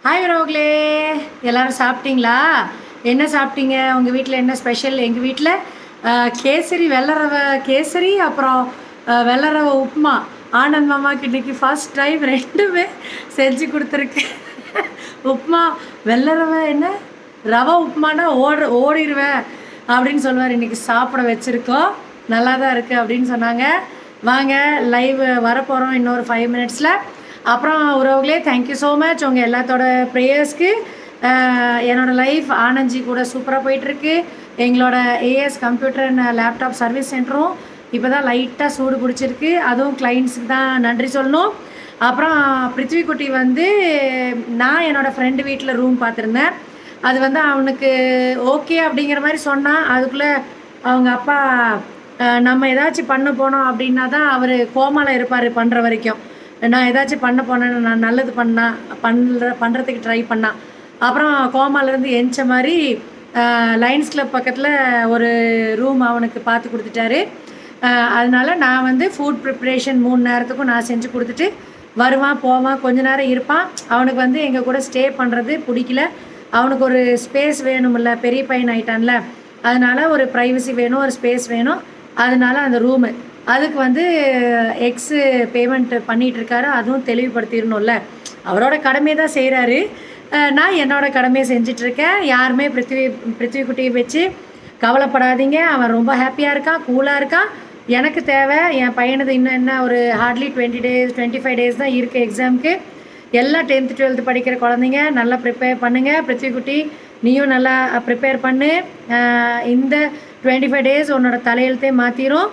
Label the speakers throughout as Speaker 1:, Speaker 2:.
Speaker 1: hi ரோக்லே எல்லாரும் சாப்பிட்டீங்களா என்ன சாப்பிட்டீங்க உங்கள் வீட்டில் என்ன ஸ்பெஷல் எங்கள் வீட்டில் கேசரி வெள்ளை ரவை கேசரி அப்புறம் அஹ், வெள்ளை ரவை உப்புமா ஆனந்த் மாமாக்கு இன்னைக்கு ஃபர்ஸ்ட் டைம் ரெண்டுமே செஞ்சு கொடுத்துருக்கு உப்புமா வெள்ளை ரவை என்ன ரவை உப்புமானா ஓட ஓடிடுவேன் அப்படின்னு சொல்லுவார் இன்னைக்கு சாப்பிட வச்சுருக்கோம் நல்லா தான் இருக்குது அப்படின்னு சொன்னாங்க வாங்க லைவ் வரப்போகிறோம் இன்னொரு ஃபைவ் மினிட்ஸில் அப்புறம் உறவுகளே தேங்க்யூ ஸோ மச் உங்கள் எல்லாத்தோட ப்ரேயர்ஸ்க்கு என்னோட லைஃப் ஆனந்த்ஜி கூட சூப்பராக போயிட்டுருக்கு எங்களோட AS computer and laptop service சென்டரும் இப்போ தான் லைட்டாக சூடு பிடிச்சிருக்கு அதுவும் கிளைண்ட்ஸுக்கு தான் நன்றி சொல்லணும் அப்புறம் பிருத்வி குட்டி வந்து நான் என்னோடய ஃப்ரெண்டு வீட்டில் ரூம் பார்த்துருந்தேன் அது வந்து அவனுக்கு ஓகே அப்படிங்கிற மாதிரி சொன்னான் அதுக்குள்ளே அவங்க அப்பா அஹ், நம்ம ஏதாச்சும் பண்ண போனோம் அப்படின்னா தான் அவர் கோமால இருப்பார் பண்ணுற வரைக்கும் நான் ஏதாச்சும் பண்ண போனேன்னு நான் நல்லது பண்ணா பண்ணுற பண்ணுறதுக்கு ட்ரை பண்ணான் அப்புறம் கோமாலேருந்து எந்த மாதிரி லைன்ஸ் கிளப் பக்கத்தில் ஒரு ரூம் அவனுக்கு பார்த்து கொடுத்துட்டாரு அஹ், அதனால நான் வந்து ஃபுட் ப்ரிப்ரேஷன் மூணு நேரத்துக்கும் நான் செஞ்சு கொடுத்துட்டு வருவான் போவான் கொஞ்ச நேரம் இருப்பான் அவனுக்கு வந்து எங்கள் கூட ஸ்டே பண்ணுறது பிடிக்கல அவனுக்கு ஒரு ஸ்பேஸ் வேணும்ல பெரிய பையன் ஆயிட்டான்ல அதனால ஒரு ப்ரைவசி வேணும் ஒரு ஸ்பேஸ் வேணும் அதனால அந்த ரூமு அதுக்கு வந்து எக்ஸு பேமெண்ட் பண்ணிட்டு இருக்காரு அதுவும் தெளிவுபடுத்திடணும்ல அவரோட கடமையை தான் செய்கிறாரு நான் என்னோட கடமையை செஞ்சிட்ருக்கேன் யாருமே பிருத்திவி பிருத்திவி குட்டியை வச்சு கவலைப்படாதீங்க அவன் ரொம்ப ஹாப்பியாக இருக்கான் கூலாக இருக்கான் எனக்கு தேவை என் பையனது இன்னும் என்ன ஒரு hardly twenty days twenty five days தான் இருக்குது எக்ஸாமுக்கு எல்லாம் டென்த்து டுவெல்த்து படிக்கிற குழந்தைங்க நல்லா ப்ரிப்பேர் பண்ணுங்கள் பிருத்திவிக்குட்டி நீயும் நல்லா ப்ரிப்பேர் பண்ணு அஹ் இந்த டுவெண்ட்டி ஃபைவ் டேஸ் உன்னோட தலையெழுத்தே மாற்றிரும்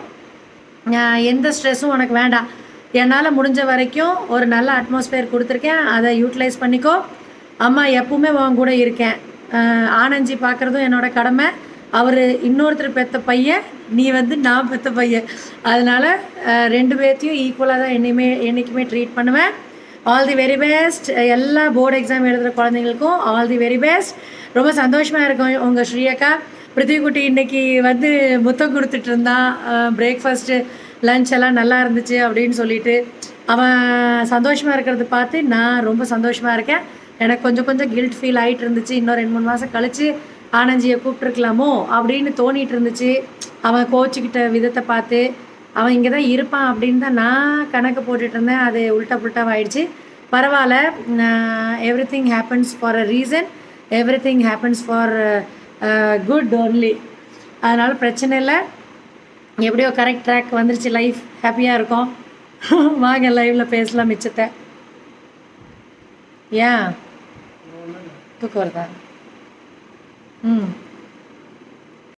Speaker 1: எந்த ஸ்ட்ரெஸ்ஸும் உனக்கு வேண்டாம் என்னால் முடிஞ்ச வரைக்கும் ஒரு நல்ல அட்மாஸ்பியர் கொடுத்துருக்கேன் அதை யூட்டிலைஸ் பண்ணிக்கோ அம்மா எப்பவுமே உன் கூட இருக்கேன் அஹ் ஆனந்தி பார்க்குறதும் என்னோட கடமை அவர் இன்னொருத்தர் பெத்த பையன் நீ வந்து நான் பெத்த பையன் அதனால் ரெண்டு பேர்த்தையும் ஈக்குவலாக தான் என்னையுமே என்றைக்குமே ட்ரீட் பண்ணுவேன் ஆல் தி வெரி பெஸ்ட் எல்லா போர்டு எக்ஸாம் எழுதுகிற குழந்தைங்களுக்கும் ஆல் தி வெரி பெஸ்ட் ரொம்ப சந்தோஷமாக இருக்கும் உங்கள் ஸ்ரீயக்கா பிருத்திவிக்குட்டி இன்னைக்கு வந்து முத்தம் கொடுத்துட்டு இருந்தான் பிரேக்ஃபாஸ்ட்டு லஞ்ச் எல்லாம் நல்லா இருந்துச்சு அப்படின்னு சொல்லிட்டு அவன் சந்தோஷமாக இருக்கிறத பார்த்து நான் ரொம்ப சந்தோஷமாக இருக்கேன் எனக்கு கொஞ்சம் கொஞ்சம் கில்ட் ஃபீல் ஆகிட்டு இருந்துச்சு இன்னும் ரெண்டு மூணு மாதம் கழித்து ஆனந்தியை கூப்பிட்ருக்கலாமோ அப்படின்னு தோணிட்டு இருந்துச்சு அவன் கோச்சிக்கிட்ட விதத்தை பார்த்து அவன் இங்கே தான் இருப்பான் அப்படின்னு தான் நான் கணக்கு போட்டுட்டு இருந்தேன் அது உல்ட்டா புல்ட்டாக ஆயிடுச்சு பரவாயில்ல everything happens for a reason everything happens for good only அதனால் பிரச்சனை இல்லை எப்படியோ கரெக்ட் ட்ராக் வந்துருச்சு லைஃப் ஹாப்பியாக இருக்கும் வாங்க லைவில் பேசலாம் மிச்சத்தை ஏன் தூக்கம் வருதா ம்